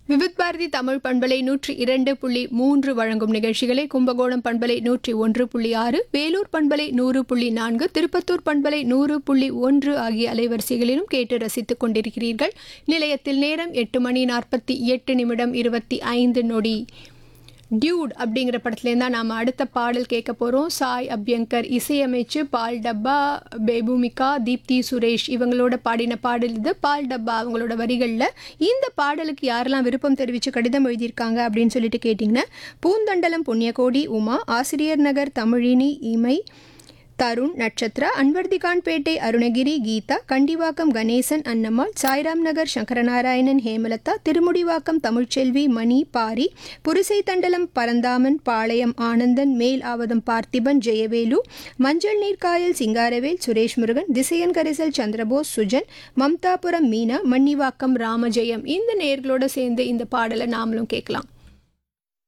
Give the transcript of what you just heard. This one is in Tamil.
விவித் பாரதி தமிழ் பண்பலை நூற்றி இரண்டு புள்ளி மூன்று வழங்கும் நிகழ்ச்சிகளை கும்பகோணம் பண்பலை நூற்றி ஒன்று புள்ளி ஆறு வேலூர் பண்பலை நூறு புள்ளி நான்கு திருப்பத்தூர் பண்பலை நூறு புள்ளி ஒன்று ஆகிய அலைவரிசைகளிலும் கேட்டு ரசித்துக் கொண்டிருக்கிறீர்கள் நிலையத்தில் நேரம் எட்டு மணி நாற்பத்தி எட்டு நிமிடம் இருபத்தி ஐந்து நொடி டியூட் அப்படிங்கிற படத்துலேருந்து தான் நாம் அடுத்த பாடல் கேட்க போகிறோம் சாய் அபியங்கர் இசையமைச்சு பால் டப்பா பேபூமிகா தீப்தி சுரேஷ் இவங்களோட பாடின பாடல் இது பால் டப்பா அவங்களோட வரிகளில் இந்த பாடலுக்கு யாரெல்லாம் விருப்பம் தெரிவித்து கடிதம் எழுதியிருக்காங்க அப்படின்னு சொல்லிட்டு கேட்டிங்கன்னா பூந்தண்டலம் புண்ணியகோடி உமா ஆசிரியர் நகர் தமிழினி இமை தருண் நட்சத்ரா அன்வர்திகான்பேட்டை அருணகிரி கீதா கண்டிவாக்கம் கணேசன் அன்னம்மாள் சாய்ராம் நகர் சங்கரநாராயணன் ஹேமலதா திருமுடிவாக்கம் தமிழ்ச்செல்வி மணி பாரி புரிசை தண்டலம் பரந்தாமன் பாளையம் ஆனந்தன் மேல் ஆவதம் பார்த்திபன் ஜெயவேலு மஞ்சள் நீர்க்காயல் சிங்காரவேல் சுரேஷ் முருகன் திசையன் கரிசல் சந்திரபோஸ் சுஜன் மம்தாபுரம் மீனா மன்னிவாக்கம் ராமஜெயம் இந்த நேர்களோட சேர்ந்து இந்த பாடலை நாமளும் கேட்கலாம்